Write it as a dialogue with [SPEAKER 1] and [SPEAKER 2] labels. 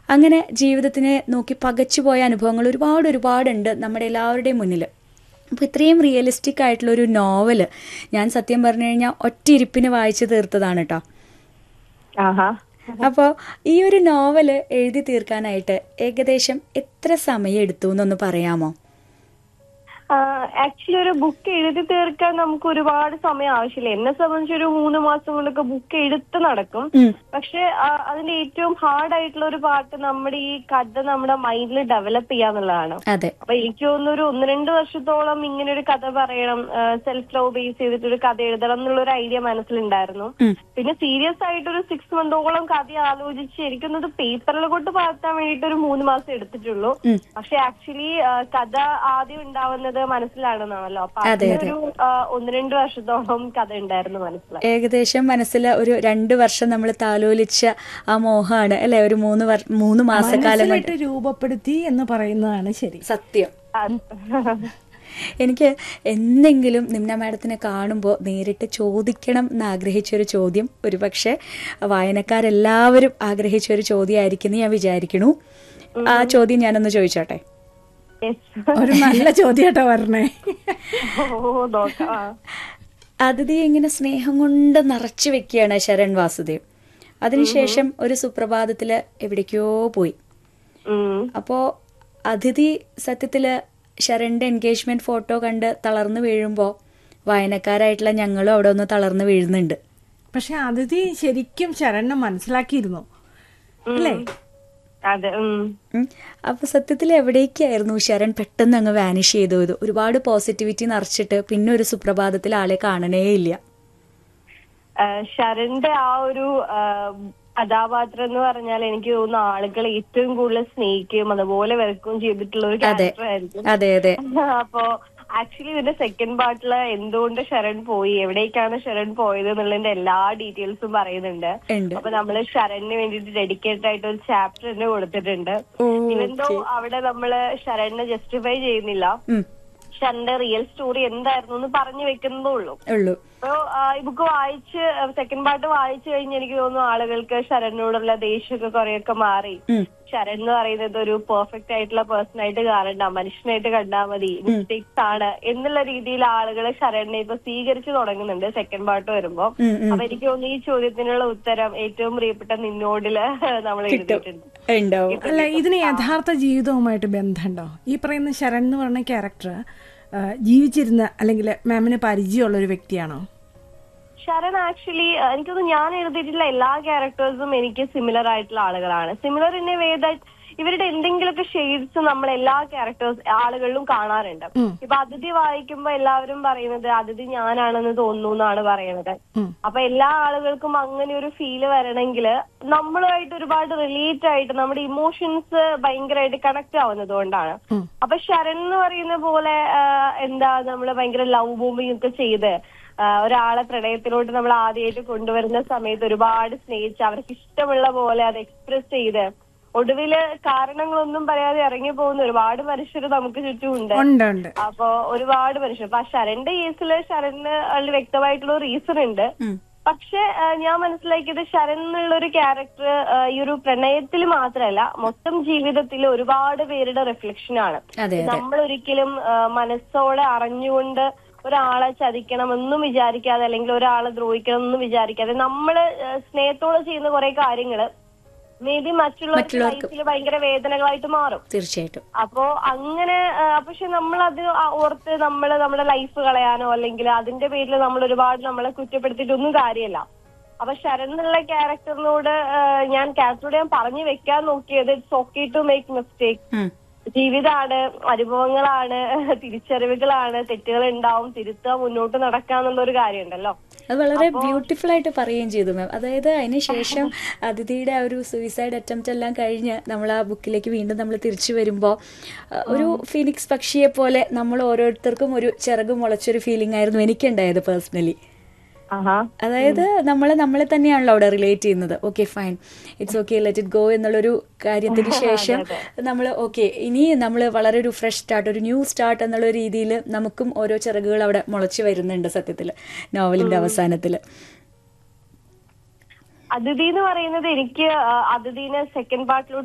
[SPEAKER 1] അങ്ങനെ ജീവിതത്തിനെ നോക്കി പകച്ചുപോയ അനുഭവങ്ങൾ ഒരുപാട് ഒരുപാടുണ്ട് നമ്മുടെ എല്ലാവരുടെയും മുന്നിൽ അപ്പോൾ ഇത്രയും റിയലിസ്റ്റിക് ആയിട്ടുള്ള ഒരു നോവല് ഞാൻ സത്യം പറഞ്ഞു കഴിഞ്ഞാൽ ഒറ്റയിരിപ്പിന് വായിച്ചു തീർത്തതാണ് കേട്ടോ
[SPEAKER 2] ആഹാ
[SPEAKER 1] അപ്പോൾ ഈ ഒരു നോവല് എഴുതി തീർക്കാനായിട്ട് ഏകദേശം എത്ര സമയം എടുത്തു എന്നൊന്ന് പറയാമോ
[SPEAKER 2] ആക്ച്വലി ഒരു ബുക്ക് എഴുതി തീർക്കാൻ നമുക്ക് ഒരുപാട് സമയം ആവശ്യമില്ല എന്നെ സംബന്ധിച്ച് ഒരു മൂന്ന് മാസം കൊണ്ടൊക്കെ ബുക്ക് എഴുത്ത് നടക്കും
[SPEAKER 1] ഉം.
[SPEAKER 2] പക്ഷെ ആ, അതിന്റെ ഏറ്റവും ഹാർഡ് ആയിട്ടുള്ള ഒരു പാർട്ട് നമ്മുടെ ഈ കഥ നമ്മുടെ മൈൻഡിൽ ഡെവലപ്പ് ചെയ്യാന്നുള്ളതാണ്
[SPEAKER 1] അതെ
[SPEAKER 2] അപ്പൊ എനിക്ക് തോന്നുന്നു ഒരു ഒന്ന് രണ്ട് വർഷത്തോളം ഇങ്ങനെ ഒരു കഥ പറയണം സെൽഫ് ലവ് ബേസ് ചെയ്തിട്ട് ഒരു കഥ എഴുതണം എന്നുള്ള ഒരു ഐഡിയ മനസ്സിലുണ്ടായിരുന്നു
[SPEAKER 1] ഉം.
[SPEAKER 2] പിന്നെ സീരിയസ് ആയിട്ട് ഒരു സിക്സ് മന്തോളം കഥ ആലോചിച്ച് എനിക്കൊന്നത് പേപ്പറിൽ കൊണ്ട് പകർത്താൻ വേണ്ടിയിട്ട് ഒരു മൂന്ന് മാസം എടുത്തിട്ടുള്ളൂ
[SPEAKER 1] ഉം.
[SPEAKER 2] പക്ഷെ ആക്ച്വലി കഥ ആദ്യം ഉണ്ടാവുന്നത് മനസ്സിലാണെന്നാണല്ലോ അപ്പൊ
[SPEAKER 1] അതെ,
[SPEAKER 2] അതിനൊരു ആ, ഒന്ന് രണ്ട് വർഷത്തോളം കഥ ഉണ്ടായിരുന്നു മനസ്സിലായി
[SPEAKER 1] ഏകദേശം മനസ്സിൽ ഒരു രണ്ട് വർഷം നമ്മൾ താലോലിച്ച ആ മോഹമാണ് അല്ലെ ഒരു മൂന്ന് വർ- മൂന്ന് മാസക്കാലം കൊണ്ട്
[SPEAKER 3] മനസ്സിലിട്ട് രൂപപ്പെടുത്തി എന്ന് പറയുന്നതാണ് ശരി
[SPEAKER 1] സത്യം
[SPEAKER 2] അത്
[SPEAKER 1] എനിക്ക് എന്തെങ്കിലും നിമ്ന മാഡത്തിനെ കാണുമ്പോൾ നേരിട്ട് ചോദിക്കണം എന്ന് ആഗ്രഹിച്ചൊരു ചോദ്യം ഒരുപക്ഷെ വായനക്കാരെല്ലാവരും ആഗ്രഹിച്ച ഒരു ചോദ്യമായിരിക്കും എന്ന് ഞാൻ വിചാരിക്കണു ആ ചോദ്യം ഞാനൊന്ന് ചോദിച്ചോട്ടെ
[SPEAKER 2] yes.
[SPEAKER 3] ഒരു നല്ല ചോദ്യമായിട്ടാ പറഞ്ഞേ
[SPEAKER 2] ഓ നോക്കാം ആ.
[SPEAKER 1] അതിഥി ഇങ്ങനെ സ്നേഹം കൊണ്ട് നിറച്ചു വെക്കുകയാണ് ശരൺ വാസുദേവ് അതിനുശേഷം ഒരു സുപ്രഭാതത്തില് എവിടേക്കോ പോയി
[SPEAKER 2] ഉം.
[SPEAKER 1] അപ്പോൾ അതിഥി സത്യത്തിൽ ശരണിൻ്റെ എൻഗേജ്മെന്റ് ഫോട്ടോ കണ്ട് തളർന്നു വീഴുമ്പോൾ വായനക്കാരായിട്ടുള്ള ഞങ്ങളും അവിടെ ഒന്ന് തളർന്നു വീഴുന്നുണ്ട്
[SPEAKER 3] പക്ഷെ അതിഥി ശരിക്കും ശരണ്യം മനസ്സിലാക്കിയിരുന്നു അല്ലേ
[SPEAKER 2] അതെ ഉം
[SPEAKER 1] ഉം. അപ്പൊ സത്യത്തിൽ എവിടേക്കായിരുന്നു ശരൺ പെട്ടെന്ന് അങ്ങ് വാനിഷ് ചെയ്തു പോയത് ഒരുപാട് പോസിറ്റിവിറ്റി നിറച്ചിട്ട് പിന്നെ ഒരു സുപ്രഭാതത്തിൽ ആളെ കാണണേ ഇല്ല
[SPEAKER 2] ആഹ് ശരണിന്റെ ആ ഒരു ആഹ് കഥാപാത്രം എന്ന് പറഞ്ഞാൽ എനിക്ക് തോന്നുന്നു ആളുകൾ ഏറ്റവും കൂടുതൽ സ്നേഹിക്കുകയും അതുപോലെ വെറുക്കുകയും ചെയ്തിട്ടുള്ള ഒരു
[SPEAKER 1] അതെ
[SPEAKER 2] ക്യാരക്ടർ ആയിരിക്കും
[SPEAKER 1] അതെ അതെ
[SPEAKER 2] അപ്പോ ആക്ച്വലി ഇതിന്റെ സെക്കൻഡ് പാർട്ടില് എന്തുകൊണ്ട് ശരൺ പോയി എവിടേക്കാണ് ശരൺ പോയത് എന്നുള്ളതിന്റെ എല്ലാ ഡീറ്റെയിൽസും പറയുന്നുണ്ട്
[SPEAKER 1] ഉണ്ട്
[SPEAKER 2] അപ്പൊ നമ്മള് ശരണിന് വേണ്ടിയിട്ട് ഡെഡിക്കേറ്റഡ് ആയിട്ട് ഒരു ചാപ്റ്റർ തന്നെ കൊടുത്തിട്ടുണ്ട്
[SPEAKER 1] ഓ,
[SPEAKER 2] ഇവന്തോ അവിടെ നമ്മള് ശരണിനെ ജസ്റ്റിഫൈ ചെയ്യുന്നില്ല
[SPEAKER 1] ഉം,
[SPEAKER 2] ശരണിന്റെ റിയൽ സ്റ്റോറി എന്തായിരുന്നു എന്ന് പറഞ്ഞു വെക്കുന്നതേ ഉള്ളൂ
[SPEAKER 1] ഉള്ളൂ
[SPEAKER 2] അപ്പോ ആ, ഈ ബുക്ക് വായിച്ച് സെക്കൻഡ് പാർട്ട് വായിച്ചു കഴിഞ്ഞ് എനിക്ക് തോന്നുന്നു ആളുകൾക്ക് ശരണിനോടുള്ള ദേഷ്യമൊക്കെ കുറെയൊക്കെ മാറി
[SPEAKER 1] ഉം,
[SPEAKER 2] ശരൺ എന്ന് പറയുന്നത് ഒരു പെർഫെക്റ്റ് ആയിട്ടുള്ള പേഴ്സൺ ആയിട്ട് കാണണ്ട മനുഷ്യനായിട്ട് കണ്ടാ മതി മിസ്റ്റേക്സ് ആണ് എന്നുള്ള രീതിയിൽ ആളുകൾ ശരണിനെ ഇപ്പൊ സ്വീകരിച്ചു തുടങ്ങുന്നുണ്ട് സെക്കൻഡ് പാർട്ട് വരുമ്പോ
[SPEAKER 1] ഉം, ഉം.
[SPEAKER 2] അപ്പൊ എനിക്ക് തോന്നുന്നു ഈ ചോദ്യത്തിനുള്ള ഉത്തരം ഏറ്റവും പ്രിയപ്പെട്ട നിന്നോടില് നമ്മൾ എഴുതിയിട്ടുണ്ട്
[SPEAKER 1] ഉണ്ടാവും
[SPEAKER 3] അല്ല ഇതിന് യഥാർത്ഥ ജീവിതവുമായിട്ട് ബന്ധമുണ്ടോ ഈ പറയുന്ന ശരൺ എന്ന് പറഞ്ഞ ക്യാരക്ടർ ജീവിച്ചിരുന്ന അല്ലെങ്കിൽ മാമിന് പരിചയമുള്ള ഒരു വ്യക്തിയാണോ
[SPEAKER 2] ശരൺ ആക്ച്വലി എനിക്കൊന്ന് ഞാൻ എഴുതിയിട്ടുള്ള എല്ലാ ക്യാരക്ടേഴ്സും എനിക്ക് സിമിലർ ആയിട്ടുള്ള ആളുകളാണ് similar in a way that ഇവരുടെ എന്തെങ്കിലുമൊക്കെ ഷെയ്ഡ്സ് നമ്മൾ എല്ലാ ക്യാരക്ടേഴ്സ് ആളുകളിലും കാണാറുണ്ട് ഇപ്പൊ അതിഥി വായിക്കുമ്പോ എല്ലാവരും പറയുന്നത് അതിഥി ഞാനാണെന്ന് തോന്നുന്നു എന്നാണ് പറയുന്നത്
[SPEAKER 3] ഉം.
[SPEAKER 2] അപ്പൊ എല്ലാ ആളുകൾക്കും അങ്ങനെ ഒരു ഫീല് വരണമെങ്കിൽ നമ്മളുമായിട്ട് ഒരുപാട് റിലേറ്റ് ആയിട്ട് നമ്മുടെ ഇമോഷൻസ് ഭയങ്കരമായിട്ട് കണക്ട് ആവുന്നത് കൊണ്ടാണ്
[SPEAKER 3] ഉം.
[SPEAKER 2] അപ്പൊ ശരൺ എന്ന് പറയുന്ന പോലെ ആ, എന്താ നമ്മള് ഭയങ്കര ലവ് ബോംബിംഗ് ഒക്കെ ചെയ്ത് ആ, ഒരാളെ പ്രണയത്തിലോട്ട് നമ്മൾ ആദ്യമായിട്ട് കൊണ്ടുവരുന്ന സമയത്ത് ഒരുപാട് സ്നേഹിച്ച് അവർക്ക് ഇഷ്ടമുള്ള പോലെ അത് എക്സ്പ്രസ് ചെയ്ത് ഒടുവില് കാരണങ്ങളൊന്നും പറയാതെ ഇറങ്ങി പോകുന്ന ഒരുപാട് മനുഷ്യർ നമുക്ക് ചുറ്റുമുണ്ട്
[SPEAKER 3] ഉണ്ട് ഉണ്ട്
[SPEAKER 2] അപ്പൊ ഒരുപാട് മനുഷ്യർ അപ്പൊ ആ ശരണിന്റെ കേസില് ശരണിന് അതിൽ വ്യക്തമായിട്ടുള്ള റീസൺ ഉണ്ട്
[SPEAKER 1] ഉം.
[SPEAKER 2] പക്ഷെ ആ, ഞാൻ മനസ്സിലാക്കിയത് ശരൺ എന്നുള്ള ഒരു ക്യാരക്ടർ ഈ ഒരു പ്രണയത്തിൽ മാത്രമല്ല മൊത്തം ജീവിതത്തിൽ ഒരുപാട് പേരുടെ റിഫ്ലക്ഷൻ ആണ്
[SPEAKER 1] അതെ അതെ
[SPEAKER 2] നമ്മൾ ഒരിക്കലും ആ, മനസ്സോടെ അറിഞ്ഞുകൊണ്ട് ഒരാളെ ചതിക്കണം എന്നും വിചാരിക്കാതെ അല്ലെങ്കിൽ ഒരാളെ ദ്രോഹിക്കണം എന്നും വിചാരിക്കാതെ നമ്മള് ആ, സ്നേഹത്തോടെ ചെയ്യുന്ന കുറെ കാര്യങ്ങള് മേ ബി മറ്റുള്ളവർക്ക്
[SPEAKER 1] മറ്റുള്ളവർക്ക്
[SPEAKER 2] ലൈഫിൽ ഭയങ്കര വേദനകളായിട്ട് മാറും
[SPEAKER 1] തീർച്ചയായിട്ടും
[SPEAKER 2] അപ്പോ അങ്ങനെ ആ, പക്ഷെ നമ്മളത് ആ ഓർത്ത് നമ്മൾ നമ്മുടെ ലൈഫ് കളയാനോ അല്ലെങ്കിൽ അതിന്റെ പേരിൽ നമ്മൾ ഒരുപാട് നമ്മളെ കുറ്റപ്പെടുത്തിയിട്ടൊന്നും കാര്യമില്ല അപ്പൊ ശരൺ എന്നുള്ള ക്യാരക്ടറിനോട് ആ, ഞാൻ ക്യാരക്ടറോട് ഞാൻ പറഞ്ഞു വെക്കാൻ നോക്കിയത് it's okay to make mistake
[SPEAKER 1] ഉം.
[SPEAKER 2] ജീവിതമാണ് അനുഭവങ്ങളാണ് തിരിച്ചറിവുകളാണ് തെറ്റുകൾ ഉണ്ടാവും തിരുത്തുക മുന്നോട്ട് നടക്കുക എന്നുള്ള ഒരു കാര്യമുണ്ടല്ലോ
[SPEAKER 1] അത് വളരെ ബ്യൂട്ടിഫുൾ ആയിട്ട് പറയുകയും ചെയ്തു മാം അതായത് അതിന് ശേഷം അതിഥിയുടെ ആ ഒരു സൂയിസൈഡ് അറ്റംപ്റ്റ് എല്ലാം കഴിഞ്ഞ് നമ്മൾ ആ ബുക്കിലേക്ക് വീണ്ടും നമ്മൾ തിരിച്ചു വരുമ്പോൾ ഒരു ഫിനിക്സ് പക്ഷിയെ പോലെ നമ്മൾ ഓരോരുത്തർക്കും ഒരു ചിറക് മുളച്ചൊരു ഫീലിംഗ് ആയിരുന്നു എനിക്കുണ്ടായത് പേഴ്സണലി
[SPEAKER 2] ആഹാ
[SPEAKER 1] അതായത് നമ്മൾ നമ്മളെ തന്നെയാണല്ലോ അവിടെ റിലേറ്റ് ചെയ്യുന്നത് okay fine it's okay let it go എന്നുള്ളൊരു കാര്യത്തിന് ശേഷം നമ്മൾ ഓക്കെ ഇനി നമ്മൾ വളരെ ഒരു ഫ്രഷ് സ്റ്റാർട്ട് ഒരു ന്യൂ സ്റ്റാർട്ട് എന്നുള്ള രീതിയിൽ നമുക്കും ഓരോ ചിറകുകൾ അവിടെ മുളച്ച് വരുന്നുണ്ട് സത്യത്തിൽ നോവലിന്റെ അവസാനത്തിൽ
[SPEAKER 2] അതിഥി എന്ന് പറയുന്നത് എനിക്ക് ആ, അതിഥീനെ സെക്കൻഡ് പാർട്ടിലോട്ട്